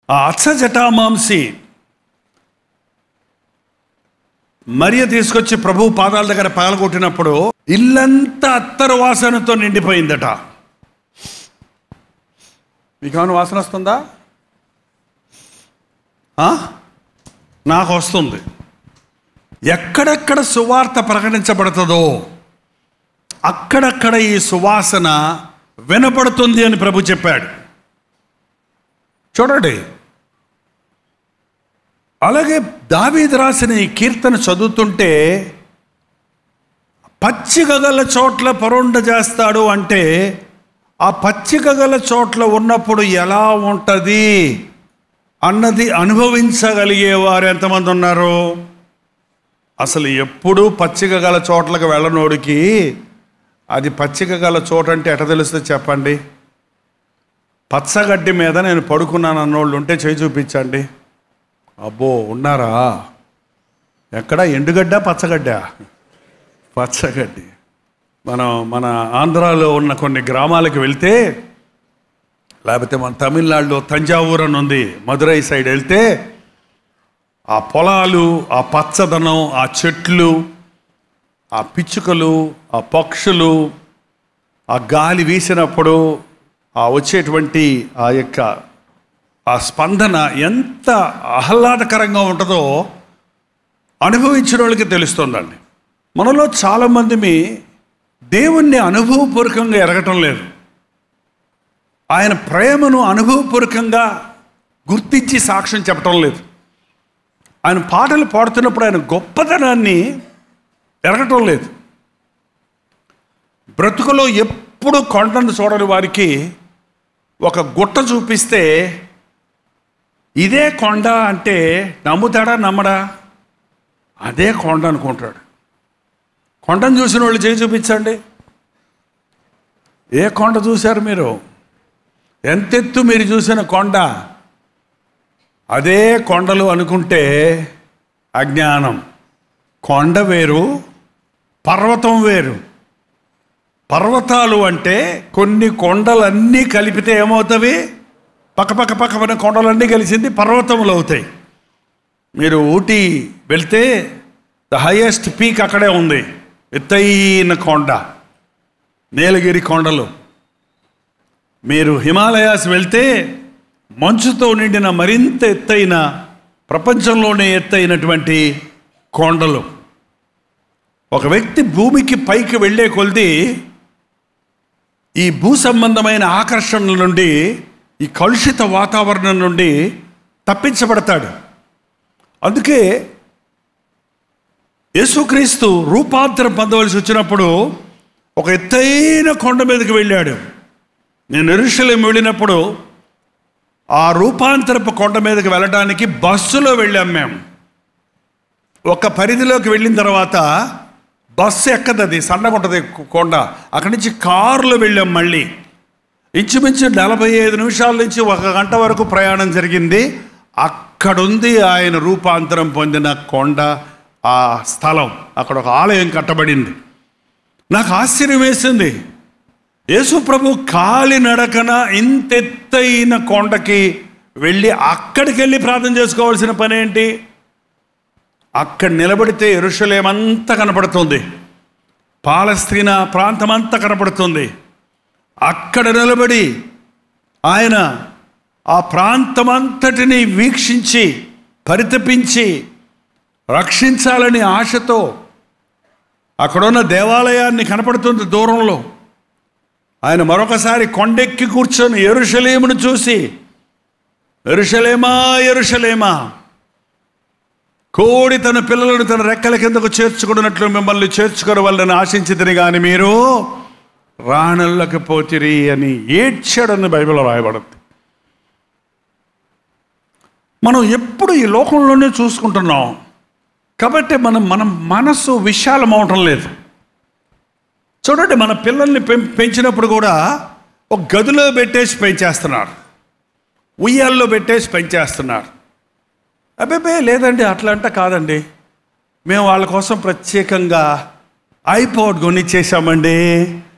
ఆ అచ్చ జటామాంసి మరియ తీసుకొచ్చి ప్రభు పాదాల దగ్గర పాల్గొట్టినప్పుడు ఇల్లంతా అత్తరు వాసనతో నిండిపోయిందట మీకు ఏమైనా వాసన వస్తుందా ఆ? నాకు వస్తుంది ఎక్కడెక్కడ సువార్త ప్రకటించబడుతుందో అక్కడక్కడ ఈ సువాసన వినపడుతుంది అని ప్రభు చెప్పాడు చూడండి అలాగే దావీదు రాసిన ఈ కీర్తన చదువుతుంటే పచ్చిక గల చోట్ల పరుండ చేస్తాడు అంటే ఆ పచ్చిక గల చోట్ల ఉన్నప్పుడు ఎలా ఉంటుంది అన్నది అనుభవించగలిగేవారు ఎంతమంది ఉన్నారు అసలు ఎప్పుడూ పచ్చిక గల చోట్లకు వెళ్ళనోడికి అది పచ్చిక గల చోట అంటే ఎట తెలుస్తుంది చెప్పండి పచ్చగడ్డి మీద నేను పడుకున్నాను అన్నోళ్ళు ఉంటే చేయి చూపించండి అబ్బో ఉన్నారా ఎక్కడ ఎండుగడ్డ పచ్చగడ్డ పచ్చగడ్డి మనం మన ఆంధ్రాలో ఉన్న కొన్ని గ్రామాలకు వెళ్తే లేకపోతే మన తమిళనాడులో తంజావూరు అని ఉంది మదురై సైడ్ వెళ్తే ఆ పొలాలు ఆ పచ్చదనం ఆ చెట్లు ఆ పిచ్చుకలు ఆ పక్షులు ఆ గాలి వీసినప్పుడు ఆ వచ్చేటువంటి ఆ యొక్క ఆ స్పందన ఎంత ఆహ్లాదకరంగా ఉంటుందో అనుభవించిన వాళ్ళకి తెలుస్తుందండి మనలో చాలామంది మీ దేవుణ్ణి అనుభవపూర్వకంగా ఎరగటం లేదు ఆయన ప్రేమను అనుభవపూర్వకంగా గుర్తించి సాక్ష్యం చెప్పటం లేదు ఆయన పాటలు పాడుతున్నప్పుడు ఆయన గొప్పతనాన్ని ఎరగటం లేదు బ్రతుకులో ఎప్పుడు కొండను చూడని వారికి ఒక గుట్ట చూపిస్తే ఇదే కొండ అంటే నమ్ముతాడా నమ్మడా అదే కొండ అనుకుంటాడు కొండను చూసిన వాళ్ళు చేయి చూపించండి ఏ కొండ చూశారు మీరు ఎంతెత్తు మీరు చూసిన కొండ అదే కొండలు అనుకుంటే అజ్ఞానం కొండ వేరు పర్వతం వేరు పర్వతాలు అంటే కొన్ని కొండలన్నీ కలిపితే ఏమవుతాయి పక్క పక్క పక్క పక్కన కొండలన్నీ కలిసింది పర్వతములు అవుతాయి మీరు ఊటీ వెళ్తే ద హైయెస్ట్ పీక్ అక్కడే ఉంది ఎత్తైన కొండ నీలగిరి కొండలు మీరు హిమాలయాస్ వెళ్తే మంచుతో నిండిన మరింత ఎత్తైన ప్రపంచంలోనే ఎత్తైనటువంటి కొండలు ఒక వ్యక్తి భూమికి పైకి వెళ్ళే కొలిది ఈ భూ సంబంధమైన ఆకర్షణల నుండి ఈ కలుషిత వాతావరణం నుండి తప్పించబడతాడు అందుకే యేసుక్రీస్తు రూపాంతరం పొందవలసి వచ్చినప్పుడు ఒక ఎత్తైన కొండ మీదకి వెళ్ళాడు నేను ఎరుషలేం వెళ్ళినప్పుడు ఆ రూపాంతరపు కొండ మీదకి వెళ్ళడానికి బస్సులో వెళ్ళాం మేము ఒక పరిధిలోకి వెళ్ళిన తర్వాత బస్సు ఎక్కదు అది సన్నగా ఉంటుంది కొండ అక్కడి నుంచి కారులో వెళ్ళాం మళ్ళీ ఇంచుమించు నలభై ఐదు నిమిషాల నుంచి ఒక గంట వరకు ప్రయాణం జరిగింది అక్కడుంది ఆయన రూపాంతరం పొందిన కొండ ఆ స్థలం అక్కడ ఒక ఆలయం కట్టబడింది నాకు ఆశ్చర్యం వేసింది యేసు ప్రభు కాలి నడకన ఇంతెత్తైన కొండకి వెళ్ళి అక్కడికి వెళ్ళి ప్రార్థన చేసుకోవాల్సిన పని ఏంటి అక్కడ నిలబడితే ఎరుషలేమంతా కనపడుతుంది పాలస్తీనా ప్రాంతమంతా కనపడుతుంది అక్కడ నిలబడి ఆయన ఆ ప్రాంతమంతటిని వీక్షించి పరితపించి రక్షించాలని ఆశతో అక్కడున్న దేవాలయాన్ని కనపడుతుంది దూరంలో ఆయన మరొకసారి కొండెక్కి కూర్చొని ఎరుషలేమును చూసి ఎరుషలేమా ఎరుషలేమా కోడి తన పిల్లలను తన రెక్కల కిందకు చేర్చుకున్నట్లు మిమ్మల్ని చేర్చుకోవాలని ఆశించితిని కానీ మీరు రాణుల్లోకి పోతిరి అని ఏడ్చాడని బైబిల్లో రాయబడుతుంది మనం ఎప్పుడు ఈ లోకంలోనే చూసుకుంటున్నాం కాబట్టి మనం మన మనస్సు విశాలం అవటం లేదు చూడండి మన పిల్లల్ని పెం- పెంచినప్పుడు కూడా ఒక గదిలో పెట్టేసి పెంచేస్తున్నారు ఉయ్యాల్లో పెట్టేసి పెంచేస్తున్నారు అబ్బాబే లేదండి అట్లా అంటే కాదండి మేము వాళ్ళ కోసం ప్రత్యేకంగా ఐపాడ్ కొనిచ్చేసామండి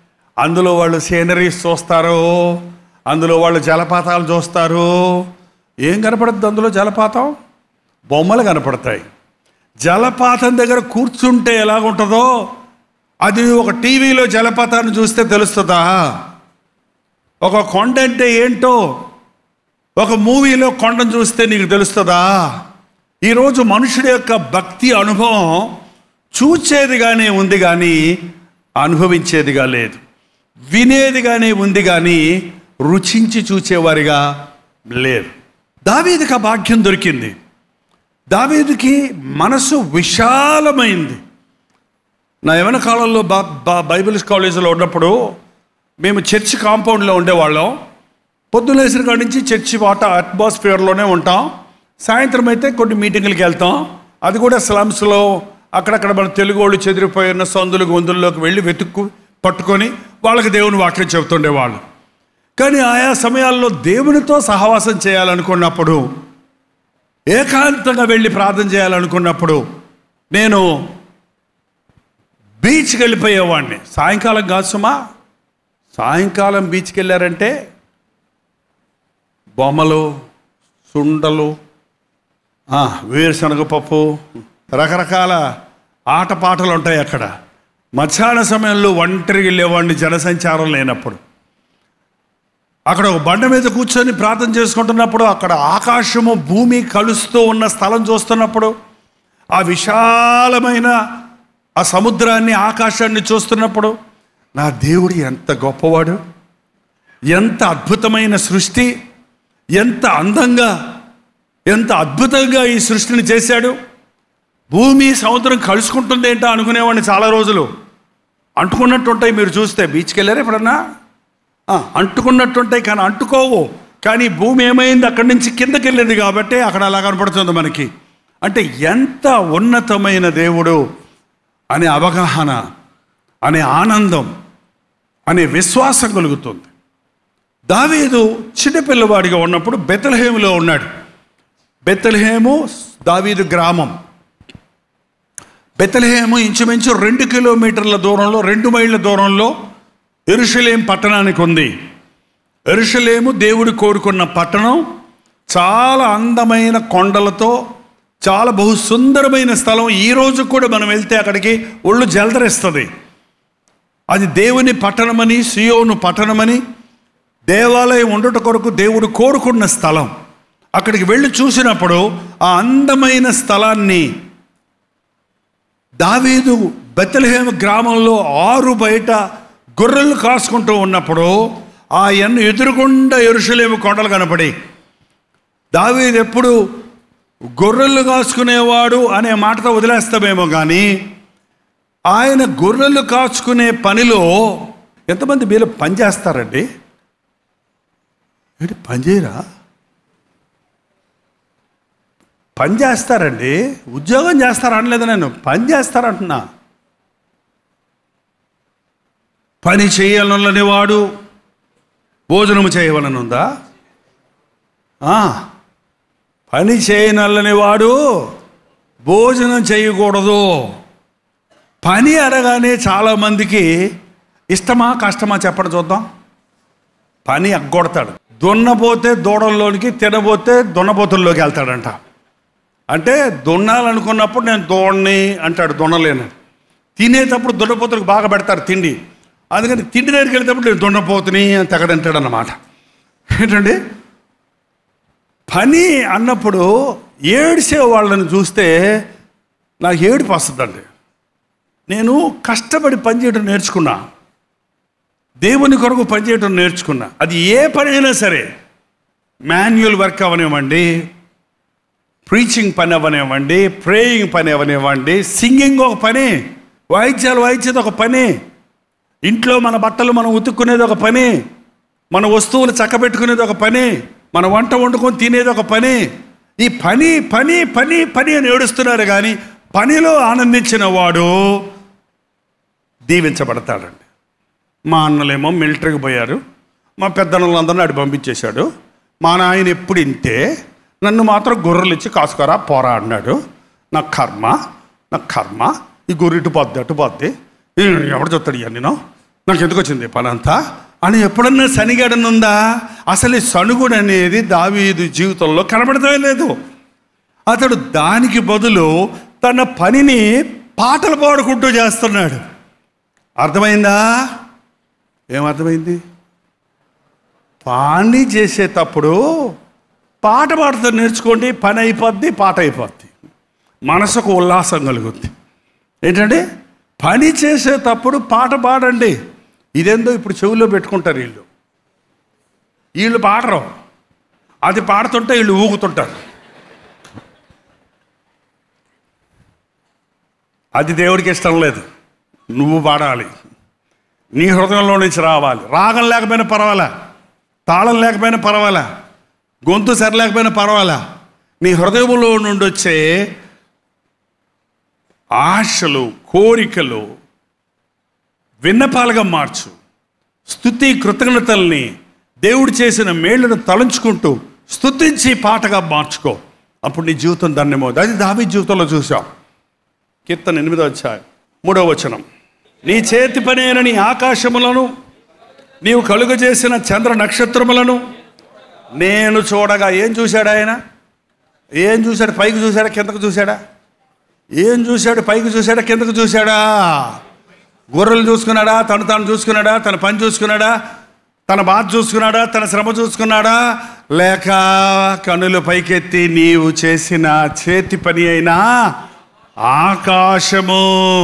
అందులో వాళ్ళు సీనరీస్ చూస్తారు అందులో వాళ్ళు జలపాతాలు చూస్తారు ఏం కనపడుతుంది అందులో జలపాతం బొమ్మలు కనపడతాయి జలపాతం దగ్గర కూర్చుంటే ఎలాగుంటుందో అది ఒక టీవీలో జలపాతాన్ని చూస్తే తెలుస్తుందా ఒక కొండ అంటే ఏంటో ఒక మూవీలో కొండను చూస్తే నీకు తెలుస్తుందా ఈరోజు మనుషుడి యొక్క భక్తి అనుభవం చూచేదిగానే ఉంది కానీ అనుభవించేదిగా లేదు వినేదిగానే ఉంది కానీ రుచించి చూచేవారిగా లేదు దావీదికి ఆ భాగ్యం దొరికింది దావీదుకి మనసు విశాలమైంది నా యవన కాలంలో బా బా బైబిల్ కాలేజీలో ఉన్నప్పుడు మేము చర్చ్ కాంపౌండ్లో ఉండేవాళ్ళం పొద్దున్న లేచిన కాడి నుంచి చర్చి వాట అట్మాస్ఫియర్లోనే ఉంటాం సాయంత్రం అయితే కొన్ని మీటింగులకి వెళ్తాం అది కూడా స్లమ్స్లో అక్కడక్కడ మన తెలుగు వాళ్ళు చెదిరిపోయిన సందులు గొంతుల్లోకి వెళ్ళి వెతుక్కు పట్టుకొని వాళ్ళకి దేవుని వాక్యం చెబుతుండేవాళ్ళు కానీ ఆయా సమయాల్లో దేవునితో సహవాసం చేయాలనుకున్నప్పుడు ఏకాంతంగా వెళ్ళి ప్రార్థన చేయాలనుకున్నప్పుడు నేను బీచ్కి వెళ్ళిపోయేవాడిని సాయంకాలం కాదు సుమా సాయంకాలం బీచ్కి వెళ్ళారంటే బొమ్మలు సుండలు ఆ, వేరుశనగ పప్పు రకరకాల ఆటపాటలు ఉంటాయి అక్కడ మధ్యాహ్న సమయంలో ఒంటరిగా వెళ్ళేవాడిని జనసంచారం లేనప్పుడు అక్కడ ఒక బండ మీద కూర్చొని ప్రార్థన చేసుకుంటున్నప్పుడు అక్కడ ఆకాశము భూమి కలుస్తూ ఉన్న స్థలం చూస్తున్నప్పుడు ఆ విశాలమైన ఆ సముద్రాన్ని ఆకాశాన్ని చూస్తున్నప్పుడు నా దేవుడు ఎంత గొప్పవాడు ఎంత అద్భుతమైన సృష్టి ఎంత అందంగా ఎంత అద్భుతంగా ఈ సృష్టిని చేశాడు భూమి సముద్రం కలుసుకుంటుంది ఏంటో అనుకునేవాడిని చాలా రోజులు అంటుకున్నట్టుంటాయి మీరు చూస్తే బీచ్కి వెళ్ళారు ఎప్పుడన్నా ఆ, అంటుకున్నట్టుంటాయి కానీ అంటుకోవు కానీ భూమి ఏమైంది అక్కడి నుంచి కిందకి వెళ్ళింది కాబట్టి అక్కడ అలా కనపడుతుంది మనకి అంటే ఎంత ఉన్నతమైన దేవుడు అనే అవగాహన అనే ఆనందం అనే విశ్వాసం కలుగుతుంది దావీదు చిన్నపిల్లవాడిగా ఉన్నప్పుడు బెతలహేములో ఉన్నాడు బెతలహేము దావీదు గ్రామం బెతలహేము ఇంచుమించు రెండు కిలోమీటర్ల దూరంలో రెండు మైళ్ళ దూరంలో ఎరుషలేం పట్టణానికి ఉంది ఎరుషలేము దేవుడు కోరుకున్న పట్టణం చాలా అందమైన కొండలతో చాలా బహు సుందరమైన స్థలం ఈ రోజు కూడా మనం వెళ్తే అక్కడికి ఒళ్ళు జలదరిస్తుంది అది దేవుని పట్టణమని సియోను పట్టణమని దేవాలయం ఉండుట కొరకు దేవుడు కోరుకున్న స్థలం అక్కడికి వెళ్ళి చూసినప్పుడు ఆ అందమైన స్థలాన్ని దావీదు బెత్తలహేమ గ్రామంలో ఆరు బయట గొర్రెలు కాసుకుంటూ ఉన్నప్పుడు ఆ ఎన్ను ఎదురుగుండా ఎరుసలేము కొండలు కనపడి దావీదు ఎప్పుడు గొర్రెలు కాసుకునేవాడు అనే మాటతో వదిలేస్తామేమో కానీ ఆయన గొర్రెలు కాచుకునే పనిలో ఎంతమంది మీరు పని చేస్తారండి ఏంటి పని చేయరా పని చేస్తారండి ఉద్యోగం చేస్తారా అనలేదు నేను పని చేస్తారంటున్నా పని చేయాలనని వాడు భోజనము చేయవలని ఉందా ఆ, పని చేయనల్లని వాడు భోజనం చేయకూడదు పని అనగానే చాలామందికి ఇష్టమా కష్టమా చెప్పడం చూద్దాం పని ఎగ్గొడతాడు దున్నపోతే దూడల్లోనికి తినబోతే దున్నపోతుల్లోకి వెళ్తాడంట అంటే దున్నాలనుకున్నప్పుడు నేను దూడని అంటాడు దున్నలేను తినేటప్పుడు దున్నపోతులకు బాగా పెడతారు తిండి అందుకని తిండి దగ్గరికి వెళ్ళేటప్పుడు నేను దున్నపోతుని అని తెగదంటాడు అన్నమాట ఏంటండి పని అన్నప్పుడు ఏడిసే వాళ్ళని చూస్తే నాకు ఏడుపు వస్తుందండి నేను కష్టపడి పనిచేయడం నేర్చుకున్నా దేవుని కొరకు పనిచేయడం నేర్చుకున్నా అది ఏ పని అయినా సరే మాన్యువల్ వర్క్ అవనివ్వండి ప్రీచింగ్ పని అవనివ్వండి ప్రేయింగ్ పని అవనివ్వండి సింగింగ్ ఒక పని వాయిద్యాలు వాయించేది ఒక పని ఇంట్లో మన బట్టలు మనం ఉతుక్కునేది ఒక పని మన వస్తువులు చక్కబెట్టుకునేది ఒక పని మన వంట వండుకొని తినేది ఒక పని ఈ పని పని పని పని అని ఏడుస్తున్నారు కానీ పనిలో ఆనందించిన వాడు దీవించబడతాడండి మా అన్నలేమో మిలిటరీకి పోయారు మా పెద్దన్నలందరినీ అటు పంపించేశాడు మా నాయన ఎప్పుడు ఇంతే నన్ను మాత్రం గొర్రెలు ఇచ్చి కాసుకరా పోరా అన్నాడు నా కర్మ నా కర్మ ఈ గొర్రె ఇటు పోద్ది అటు పోద్ది ఈ ఎవడు చెప్తాడు ఇవన్నీ నేను నాకు ఎందుకు వచ్చింది ఈ పని అంతా అని ఎప్పుడన్నా సనిగడనుందా అసలు ఈ సణుగుడు అనేది దావీదు జీవితంలో కనబడతామే లేదు అతడు దానికి బదులు తన పనిని పాటలు పాడుకుంటూ చేస్తున్నాడు అర్థమైందా ఏమర్థమైంది పని చేసేటప్పుడు పాట పాడుతూ నేర్చుకోండి పని అయిపోద్ది పాట అయిపోద్ది మనసుకు ఉల్లాసం కలుగుద్ది ఏంటంటే పని చేసేటప్పుడు పాట పాడండి ఇదేందో ఇప్పుడు చెవుల్లో పెట్టుకుంటారు వీళ్ళు వీళ్ళు పాడరు అది పాడుతుంటే వీళ్ళు ఊగుతుంటారు అది దేవుడికి ఇష్టం లేదు నువ్వు పాడాలి నీ హృదయంలో నుంచి రావాలి రాగం లేకపోయినా పర్వాలా తాళం లేకపోయినా పర్వాలా గొంతు సరిలేకపోయినా పర్వాలా నీ హృదయంలో నుండి వచ్చే ఆశలు కోరికలు విన్నపాలుగా మార్చు స్థుతి కృతజ్ఞతల్ని దేవుడు చేసిన మేళ్లను తలంచుకుంటూ స్తుతించి పాటగా మార్చుకో అప్పుడు నీ జీవితం ధన్యమవుతుంది అది దావి జీవితంలో చూసాం కీర్తన ఎనిమిదో వచ్చాయి మూడో వచనం నీ చేతి పనేన నీ ఆకాశములను నీవు కలుగు చేసిన చంద్ర నక్షత్రములను నేను చూడగా ఏం చూశాడు ఆయన ఏం చూశాడు పైకి చూశాడా కిందకు చూశాడా ఏం చూశాడు పైకి చూశాడా కిందకు చూశాడా గొర్రెలు చూసుకున్నాడా తను తాను చూసుకున్నాడా తన పని చూసుకున్నాడా తన బాధ చూసుకున్నాడా తన శ్రమ చూసుకున్నాడా లేక కనులు పైకెత్తి నీవు చేసిన చేతి పని అయినా ఆకాశము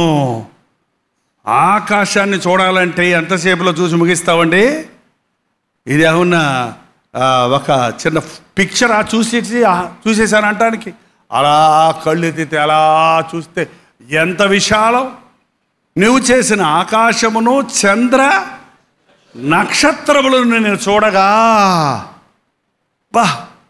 ఆకాశాన్ని చూడాలంటే ఎంతసేపులో చూసి ముగిస్తామండి ఇది ఏమన్నా ఆ, ఒక చిన్న పిక్చర్ ఆ చూసేసి ఆ, చూసేసాను అంటానికి అలా కళ్ళు ఎత్తితే అలా చూస్తే ఎంత విశాలం నువ్వు చేసిన ఆకాశమును చంద్ర నక్షత్రములను నేను చూడగా బా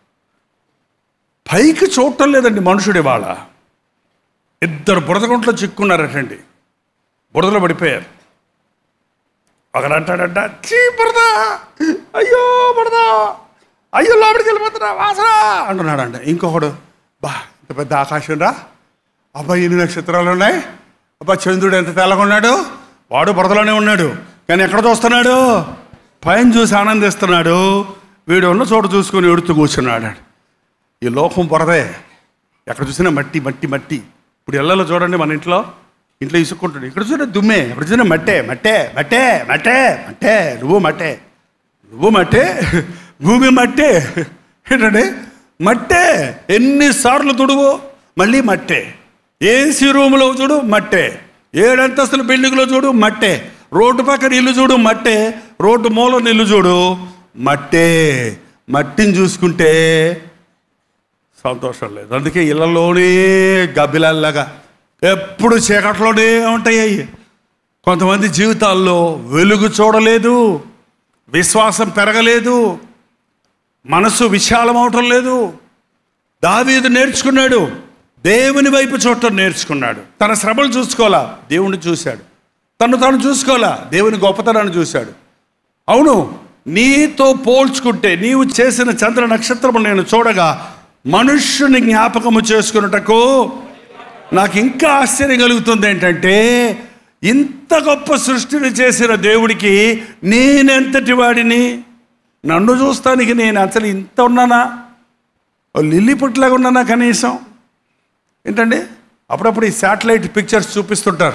పైకి చూడటం లేదండి మనుషుడు ఇవాళ ఇద్దరు బురదగుంట్లో చిక్కున్నారటండి బురదలో పడిపోయారు ఒకడు అంటాడంట చీ బురద అయ్యో బురద అయ్యో లోపలికి వెళ్ళిపోతున్నా వాసన అంటున్నాడంట ఇంకొకడు బా ఇంత పెద్ద ఆకాశం రా అబ్బా ఎన్ని నక్షత్రాలు ఉన్నాయి అబ్బా చంద్రుడు ఎంత తెల్లగా ఉన్నాడు వాడు బురదలోనే ఉన్నాడు కానీ ఎక్కడ చూస్తున్నాడు పైన చూసి ఆనందిస్తున్నాడు వీడు ఉన్న చోట చూసుకొని ఎడుతూ కూర్చున్నాడు ఈ లోకం బురదే ఎక్కడ చూసినా మట్టి మట్టి మట్టి ఇప్పుడు ఇళ్ళలో చూడండి మన ఇంట్లో ఇంట్లో ఇసుక్కుంటాడు ఇక్కడ చూడ దుమ్మే ఎక్కడ చూసినా మట్టే మట్టే మట్టే మట్టే మట్టే నువ్వు మట్టే నువ్వు మట్టే భూమి మట్టే ఏంటంటే మట్టే ఎన్నిసార్లు తుడువు మళ్ళీ మట్టే ఏసీ రూములో చూడు మట్టే ఏడంతస్తుల బిల్డింగ్లో చూడు మట్టే రోడ్డు పక్కన ఇల్లు చూడు మట్టే రోడ్డు మూల ఇల్లు చూడు మట్టే మట్టిని చూసుకుంటే సంతోషం లేదు అందుకే ఇళ్ళలోనే గబ్బిలాల్లాగా ఎప్పుడు చీకట్లోనే ఉంటాయి కొంతమంది జీవితాల్లో వెలుగు చూడలేదు విశ్వాసం పెరగలేదు మనసు విశాలం అవటం లేదు దావీదు నేర్చుకున్నాడు దేవుని వైపు చూడటం నేర్చుకున్నాడు తన శ్రమలు చూసుకోవాలా దేవుణ్ణి చూశాడు తను తాను చూసుకోవాలా దేవుని గొప్పతనాన్ని చూశాడు అవును నీతో పోల్చుకుంటే నీవు చేసిన చంద్ర నక్షత్రము నేను చూడగా మనుష్యుని జ్ఞాపకము చేసుకున్నటకు నాకు ఇంకా ఆశ్చర్యం కలుగుతుంది ఏంటంటే ఇంత గొప్ప సృష్టిని చేసిన దేవుడికి నేనెంతటి వాడిని నన్ను చూస్తానికి నేను అసలు ఇంత ఉన్నానా ఓ లిల్లీ పుట్లాగా ఉన్నానా కనీసం ఏంటండి అప్పుడప్పుడు ఈ శాటిలైట్ పిక్చర్స్ చూపిస్తుంటారు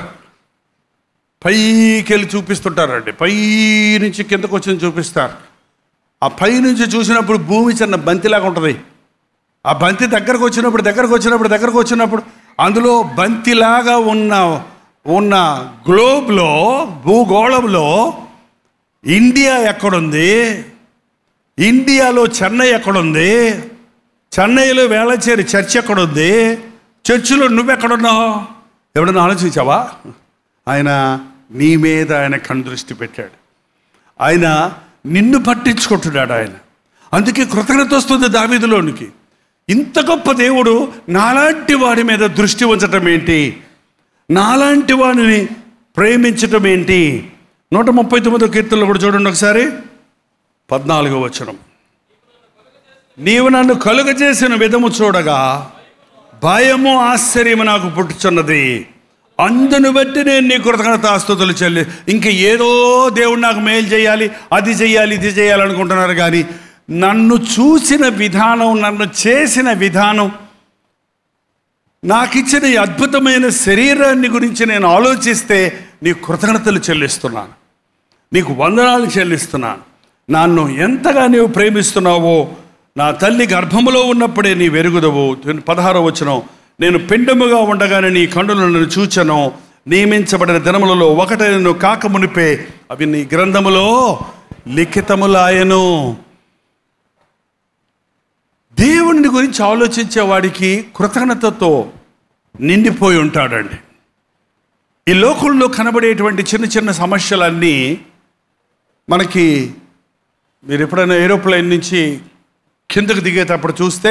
పైకి వెళ్ళి చూపిస్తుంటారండి పై నుంచి కిందకు వచ్చి చూపిస్తారు ఆ పై నుంచి చూసినప్పుడు భూమి చిన్న బంతిలాగా ఉంటుంది ఆ బంతి దగ్గరకు వచ్చినప్పుడు దగ్గరకు వచ్చినప్పుడు దగ్గరకు వచ్చినప్పుడు అందులో బంతిలాగా ఉన్న ఉన్న గ్లోబ్లో భూగోళంలో ఇండియా ఎక్కడుంది ఇండియాలో చెన్నై ఎక్కడుంది చెన్నైలో వేళచేరి చర్చ్ ఎక్కడుంది చర్చిలో నువ్వెక్కడున్నావు ఎవడన్నా ఆలోచించావా ఆయన నీ మీద ఆయన కనుదృష్టి పెట్టాడు ఆయన నిన్ను పట్టించుకుంటున్నాడు ఆయన అందుకే కృతజ్ఞత వస్తుంది దావీదులోనికి ఇంత గొప్ప దేవుడు నాలాంటి వాడి మీద దృష్టి ఉంచటం ఏంటి నాలాంటి వాడిని ప్రేమించటం ఏంటి నూట ముప్పై తొమ్మిదో కీర్తనలో కూడా చూడండి ఒకసారి పద్నాలుగో వచనం నీవు నన్ను కలుగజేసిన విధము చూడగా భయము ఆశ్చర్యము నాకు పుట్టుచున్నది అందును బట్టి నేను నీ కృతజ్ఞతాస్తుతులు చెల్లి ఇంక ఏదో దేవుడు నాకు మేలు చేయాలి అది చేయాలి ఇది చేయాలి అనుకుంటున్నారు కానీ నన్ను చూసిన విధానం నన్ను చేసిన విధానం నాకు ఇచ్చిన ఈ అద్భుతమైన శరీరాన్ని గురించి నేను ఆలోచిస్తే నీ కృతజ్ఞతలు చెల్లిస్తున్నాను నీకు వందనాలు చెల్లిస్తున్నాను నన్ను ఎంతగా నీవు ప్రేమిస్తున్నావో నా తల్లి గర్భములో ఉన్నప్పుడే నీ వెరుగుదవు పదహారో వచనం నేను పిండముగా ఉండగానే నీ కండులు నన్ను చూచను నియమించబడిన దినములలో ఒకటైనను కాక మునిపే అవి నీ గ్రంథములో లిఖితములాయను దేవుని గురించి ఆలోచించే వాడికి కృతజ్ఞతతో నిండిపోయి ఉంటాడండి ఈ లోకంలో కనబడేటువంటి చిన్న చిన్న సమస్యలన్నీ మనకి మీరు ఎప్పుడైనా ఏరోప్లేన్ నుంచి కిందకు దిగేటప్పుడు చూస్తే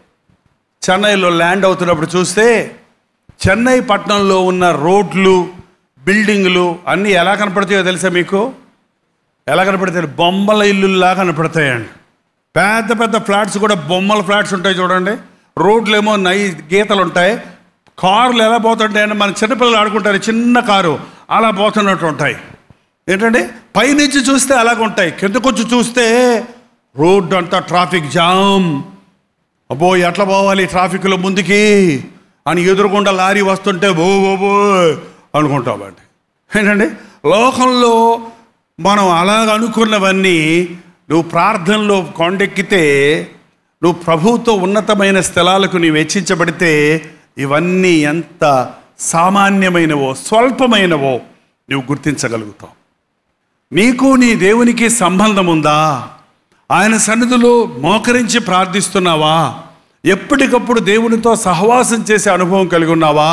చెన్నైలో ల్యాండ్ అవుతున్నప్పుడు చూస్తే చెన్నై పట్టణంలో ఉన్న రోడ్లు బిల్డింగులు అన్నీ ఎలా కనపడతాయో తెలుసా మీకు ఎలా కనపడతాయి బొమ్మల ఇల్లుల్లా కనపడతాయండి పెద్ద పెద్ద ఫ్లాట్స్ కూడా బొమ్మల ఫ్లాట్స్ ఉంటాయి చూడండి రోడ్లు ఏమో నై గీతలు ఉంటాయి కార్లు ఎలా పోతుంటాయంటే మన చిన్నపిల్లలు ఆడుకుంటారు చిన్న కారు అలా పోతున్నట్టు ఉంటాయి ఏంటంటే పైనుంచి చూస్తే అలాగ ఉంటాయి కిందకొచ్చి చూస్తే రోడ్డు అంతా ట్రాఫిక్ జామ్ అబ్బో ఎట్లా పోవాలి ట్రాఫిక్లో ముందుకి అని ఎదురుకుండా లారీ వస్తుంటే బో బో బో అనుకుంటామండి ఏంటండి లోకంలో మనం అలాగ అనుకున్నవన్నీ నువ్వు ప్రార్థనలో కొండెక్కితే నువ్వు ప్రభువుతో ఉన్నతమైన స్థలాలకు నీవు వెచ్చించబడితే ఇవన్నీ ఎంత సామాన్యమైనవో స్వల్పమైనవో నువ్వు గుర్తించగలుగుతావు నీకు నీ దేవునికి సంబంధం ఉందా ఆయన సన్నిధిలో మోకరించి ప్రార్థిస్తున్నావా ఎప్పటికప్పుడు దేవునితో సహవాసం చేసే అనుభవం కలిగి ఉన్నావా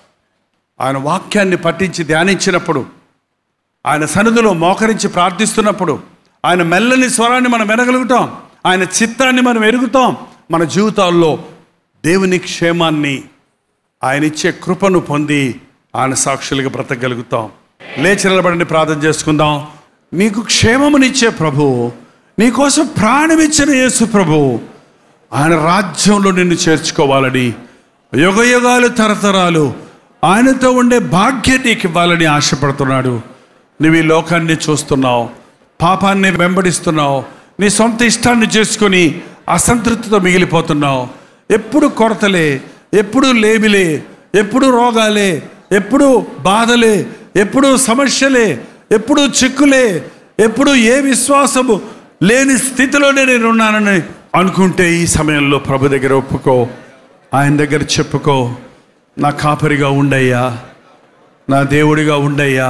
ఆయన వాక్యాన్ని పట్టించి ధ్యానించినప్పుడు ఆయన సన్నిధిలో మోకరించి ప్రార్థిస్తున్నప్పుడు ఆయన మెల్లని స్వరాన్ని మనం వినగలుగుతాం ఆయన చిత్తాన్ని మనం ఎరుగుతాం మన జీవితాల్లో దేవుని క్షేమాన్ని ఆయన ఇచ్చే కృపను పొంది ఆయన సాక్షులుగా బ్రతకగలుగుతాం లేచి నిలబడండి ప్రార్థన చేసుకుందాం నీకు క్షేమమునిచ్చే ప్రభు నీకోసం ప్రాణమిచ్చిన యేసు ప్రభు ఆయన రాజ్యంలో నిన్ను చేర్చుకోవాలని యుగ యుగాలు తరతరాలు ఆయనతో ఉండే భాగ్యం నీకు ఇవ్వాలని ఆశపడుతున్నాడు నువ్వు ఈ లోకాన్ని చూస్తున్నావు పాపాన్ని వెంబడిస్తున్నావు నీ సొంత ఇష్టాన్ని చేసుకొని అసంతృప్తితో మిగిలిపోతున్నావు ఎప్పుడు కొరతలే ఎప్పుడు లేమిలే ఎప్పుడు రోగాలే ఎప్పుడు బాధలే ఎప్పుడు సమస్యలే ఎప్పుడు చిక్కులే ఎప్పుడు ఏ విశ్వాసము లేని స్థితిలోనే నేను ఉన్నానని అనుకుంటే ఈ సమయంలో ప్రభు దగ్గర ఒప్పుకో ఆయన దగ్గర చెప్పుకో నా కాపరిగా ఉండయ్యా నా దేవుడిగా ఉండయ్యా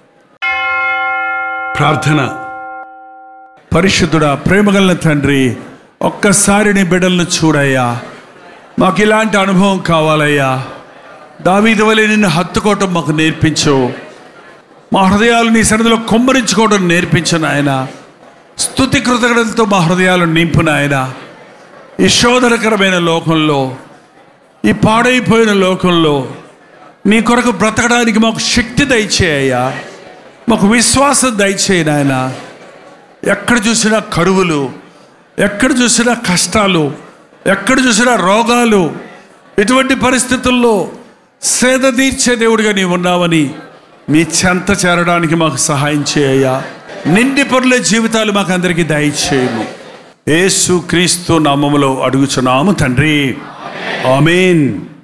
ప్రార్థన పరిశుద్ధుడా ప్రేమగల తండ్రి ఒక్కసారి నీ బిడ్డలను చూడయ్యా మాకు ఇలాంటి అనుభవం కావాలయ్యా దావీదు వలె నిన్ను హత్తుకోవటం మాకు నేర్పించు మా హృదయాలు నీ సన్నిధిలో కుమ్మరించుకోవడం నేర్పించు నాయన స్థుతి కృతజ్ఞతలతో మా హృదయాలు నింపు నాయన ఈ శోధనకరమైన లోకంలో ఈ పాడైపోయిన లోకంలో నీ కొరకు బ్రతకడానికి మాకు శక్తి దయచేయ్యా మాకు విశ్వాసం దయచేయి నాయన ఎక్కడ చూసినా కరువులు ఎక్కడ చూసినా కష్టాలు ఎక్కడ చూసినా రోగాలు ఇటువంటి పరిస్థితుల్లో సేద తీర్చే దేవుడిగా నీవు ఉన్నావని మీ చెంత చేరడానికి మాకు సహాయం చేయ నిండి పొరలే జీవితాలు మాకు అందరికీ దయచేయము యేసు క్రీస్తు నామములో అడుగుచున్నాము తండ్రి ఆమెన్